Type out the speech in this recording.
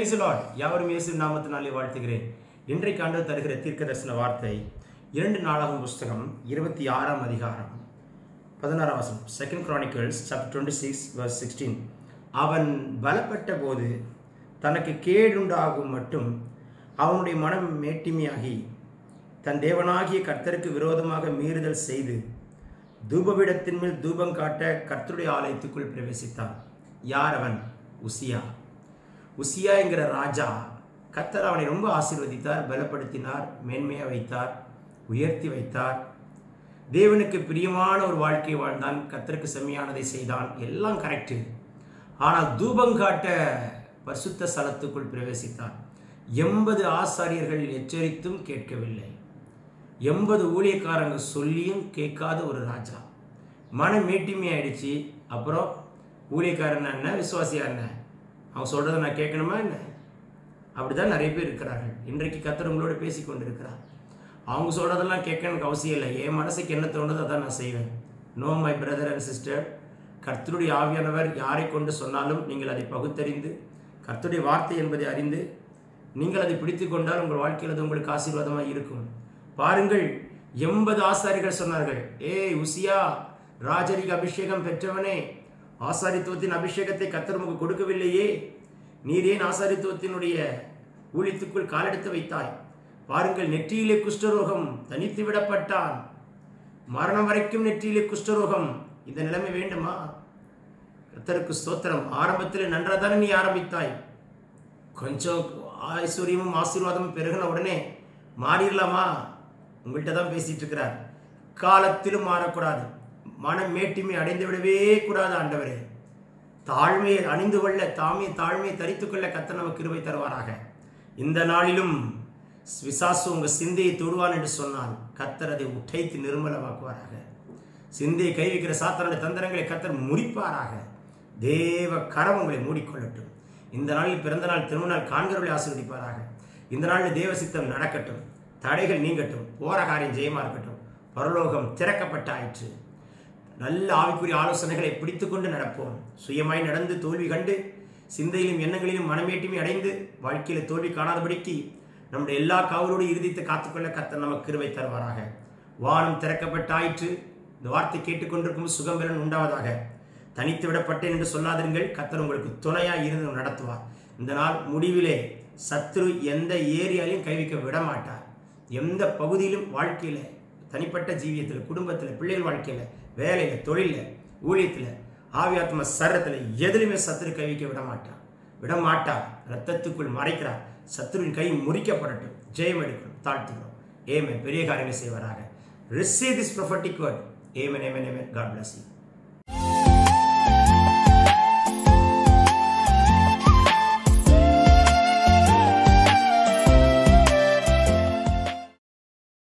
price Lord யாவரும் இயேசு நாமத்தினாலே வாழ்த்துகிறேன் இன்றைக்கு ஆண்டு தருகிற தீர்க்க தரிசன வார்த்தை இரண்டு நாளாகும் புஸ்தகம் இருபத்தி ஆறாம் அதிகாரம் பதினாறாம் வசனம் second Chronicles chapter twenty six verse sixteen அவன் பலப்பட்ட போது தனக்கு கேடுண்டாகும் மட்டும் அவனுடைய மனம் மேட்டிமையாகி தன் தேவனாகிய கர்த்தருக்கு விரோதமாக மீறுதல் செய்து தூபபீடத்தின் மேல் தூபம் காட்ட கர்த்தருடைய ஆலயத்துக்குள் பிரவேசித்தான் யார் அவன் உசியா உசியா என்கிற ராஜா கர்த்தர் அவனை ரொம்ப ஆசீர்வதித்தார் பலப்படுத்தினார் மேன்மையாக வைத்தார் உயர்த்தி வைத்தார் தேவனுக்கு பிரியமான ஒரு வாழ்க்கை வாழ்ந்தான் கர்த்தருக்கு செம்மையானதை செய்தான் எல்லாம் கரெக்டு ஆனால் தூபம் காட்ட பரிசுத்த ஸ்தலத்துக்குள் பிரவேசித்தான் எண்பது ஆசாரியர்கள் எச்சரித்தும் கேட்கவில்லை எண்பது ஊழியக்காரங்க சொல்லியும் கேட்காத ஒரு ராஜா மனம் மேட்டிமை ஆயிடுச்சு அப்புறம் ஊழியக்காரன் என்ன விசுவாசியா என்ன அவன் சொல்கிறத நான் கேட்கணுமா என்ன அப்படிதான் நிறைய பேர் இருக்கிறார்கள் இன்றைக்கு கத்தர் உங்களோட பேசி கொண்டு இருக்கிறார் அவங்க சொல்கிறதெல்லாம் கேட்கணுக்கு அவசியம் இல்லை என் மனசுக்கு என்ன தோணுதோ அதான் நான் செய்வேன் no my brother and sister கர்த்தருடைய ஆவியானவர் யாரை கொண்டு சொன்னாலும் நீங்கள் அதை பகுத்தறிந்து கர்த்தருடைய வார்த்தை என்பதை அறிந்து நீங்கள் அதை பிடித்து கொண்டால் உங்கள் வாழ்க்கையில் அது உங்களுக்கு ஆசீர்வாதமாக இருக்கும் பாருங்கள் எண்பது ஆசாரிகள் சொன்னார்கள் ஏய் உசியா ராஜரிக அபிஷேகம் பெற்றவனே ஆசாரித்துவத்தின் அபிஷேகத்தை கத்தர் உமக்கு கொடுக்கவில்லையே நீர் ஏன் ஆசாரித்துவத்தினுடைய ஊழியத்துக்குள் காலெடுத்து வைத்தாய் பாருங்கள் நெற்றியிலே குஷ்டரோகம் தனித்து விடப்பட்டான் மரணம் வரைக்கும் நெற்றியிலே குஷ்டரோகம் இந்த நிலைமை வேண்டுமா கத்தருக்கு ஸ்தோத்திரம் ஆரம்பத்தில் நன்றாக தானே நீ ஆரம்பித்தாய் கொஞ்சம் ஐஸ்வர்யமும் ஆசீர்வாதமும் பெருகின உடனே மாறிடலாமா உங்கள்கிட்ட தான் பேசிட்டு இருக்கிறார் காலத்திலும் மாறக்கூடாது மனம் மேட்டிமை அடைந்து விடவே கூடாது ஆண்டவரே தாழ்மையை அணிந்து கொள்ள தாமே தாழ்மையை தரித்து கொள்ள கத்த நமக்கு கிருபை தருவாராக இந்த நாளிலும் விசாசு உங்க சிந்தையை தொடுவான் என்று சொன்னால் கத்தர் அதை உடைத்து நிர்மலமாக்குவாராக சிந்தையை கை வைக்கிற சாத்தனுடைய தந்திரங்களை கத்தர் முறிப்பாராக தேவ கரம் உங்களை மூடிக்கொள்ளட்டும் இந்த நாளில் பிறந்த நாள் திருமணம் காண்கிறவர்களை ஆசீர்வதிப்பாராக இந்த நாளில் தேவ சித்தம் நடக்கட்டும் தடைகள் நீங்கட்டும் போற காரியம் ஜெயமா இருக்கட்டும் பரலோகம் திறக்கப்பட்ட ஆயிற்று நல்ல ஆவிக்குரிய ஆலோசனைகளை பிடித்துக்கொண்டு நடப்போம் சுயமாய் நடந்து தோல்வி கண்டு சிந்தையிலும் எண்ணங்களிலும் மனமேட்டுமை அடைந்து வாழ்க்கையில் தோல்வி காணாதபடிக்கு நம்முடைய எல்லா காவலோடு இறுதித்து காத்துக்கொள்ள கத்த நமக்கு கிருவை தருவாராக வானம் திறக்கப்பட்டாயிற்று இந்த வார்த்தை கேட்டுக்கொண்டிருக்கும் சுகம் பெறன் உண்டாவதாக தனித்து விடப்பட்டேன் என்று சொல்லாதிருங்கள் கத்தர் உங்களுக்கு துணையாக இருந்து நடத்துவார் இந்த நாள் முடிவிலே சத்ரு எந்த ஏரியாலையும் கைவிக்க விட மாட்டார் எந்த பகுதியிலும் வாழ்க்கையில் தனிப்பட்ட ஜீவியத்தில் குடும்பத்தில் பிள்ளைகள் வாழ்க்கையில் வேலையில் தொழிலில் ஊழியத்தில் ஆவியாத்ம சரத்தில் எதிலுமே சத்துரு கைவிக்க விட மாட்டார் விட மாட்டார் ரத்தத்துக்குள் மறைக்கிறார் சத்துருவின் கை முறிக்கப்படட்டும் ஜெயம் எடுக்கணும் தாழ்த்துக்கிறோம் ஏமே பெரிய காரியங்களை செய்வாராக receive this prophetic word amen amen amen God bless you